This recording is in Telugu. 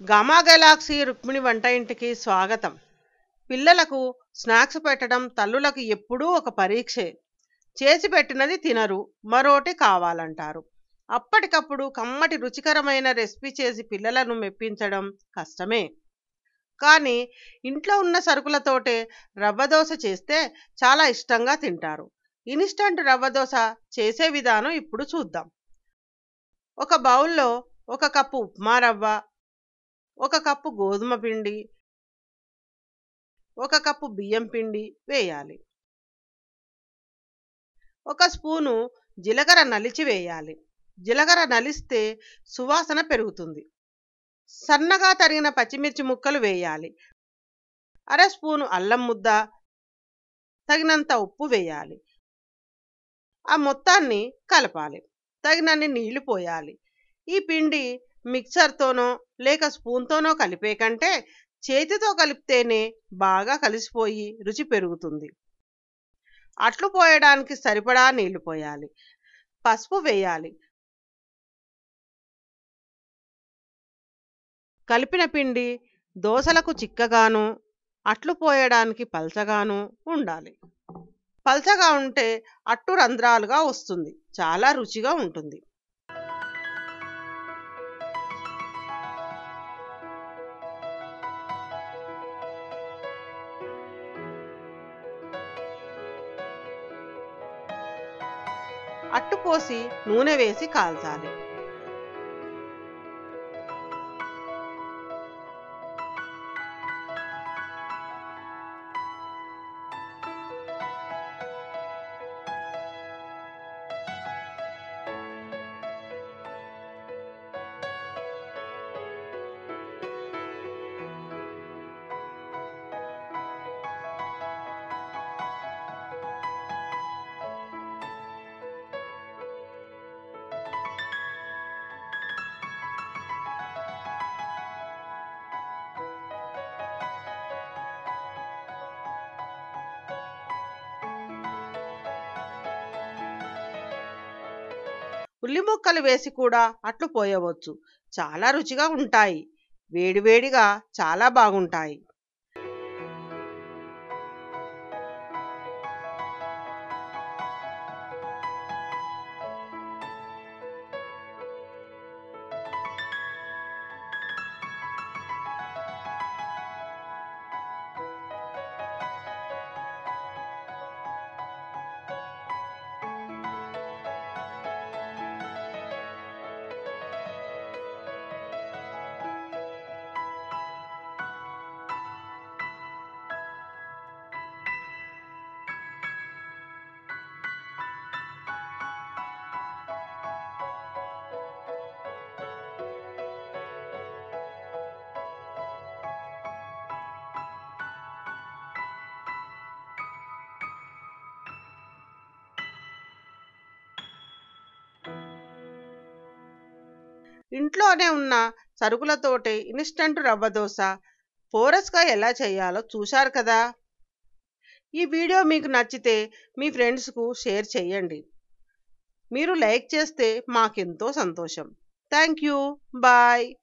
గామా గెలాక్సీ రుక్మిణి వంట ఇంటికి స్వాగతం పిల్లలకు స్నాక్స్ పెట్టడం తల్లులకు ఎప్పుడూ ఒక పరీక్షే చేసి పెట్టినది తినరు మరోటి కావాలంటారు అప్పటికప్పుడు కమ్మటి రుచికరమైన రెసిపీ చేసి పిల్లలను మెప్పించడం కష్టమే కానీ ఇంట్లో ఉన్న సరుకులతోటే రవ్వ దోశ చేస్తే చాలా ఇష్టంగా తింటారు ఇన్స్టంట్ రవ్వ దోశ చేసే విధానం ఇప్పుడు చూద్దాం ఒక బౌల్లో ఒక కప్పు ఉప్మా రవ్వ ఒక కప్పు గోధుమ పిండి ఒక కప్పు బియ్యం పిండి వేయాలి ఒక స్పూను జీలకర్ర నలిచి వేయాలి జీలకర్ర నలిస్తే సువాసన పెరుగుతుంది సన్నగా తరిగిన పచ్చిమిర్చి ముక్కలు వేయాలి అర స్పూను అల్లం ముద్ద తగినంత ఉప్పు వేయాలి ఆ మొత్తాన్ని కలపాలి తగినన్ని నీళ్లు పోయాలి ఈ పిండి మిక్సర్తోనో లేక స్పూన్తోనో కలిపే కంటే చేతితో కలిపితేనే బాగా కలిసిపోయి రుచి పెరుగుతుంది అట్లు పోయడానికి సరిపడా నీళ్లు పోయాలి పసుపు వేయాలి కలిపిన పిండి దోసలకు చిక్కగాను అట్లు పోయడానికి పల్చగాను ఉండాలి పల్చగా ఉంటే అట్టు రంధ్రాలుగా వస్తుంది చాలా రుచిగా ఉంటుంది అట్టు పోసి నూనె వేసి కాల్చాలి ఉల్లి ముక్కలు వేసి కూడా అట్లు పోయవచ్చు చాలా రుచిగా ఉంటాయి వేడివేడిగా చాలా బాగుంటాయి ఇంట్లోనే ఉన్న సరుకులతోటే ఇన్స్టంట్ రవ్వ దోశ పోరస్గా ఎలా చేయాలో చూశారు కదా ఈ వీడియో మీకు నచ్చితే మీ ఫ్రెండ్స్కు షేర్ చేయండి మీరు లైక్ చేస్తే మాకెంతో సంతోషం థ్యాంక్ యూ బాయ్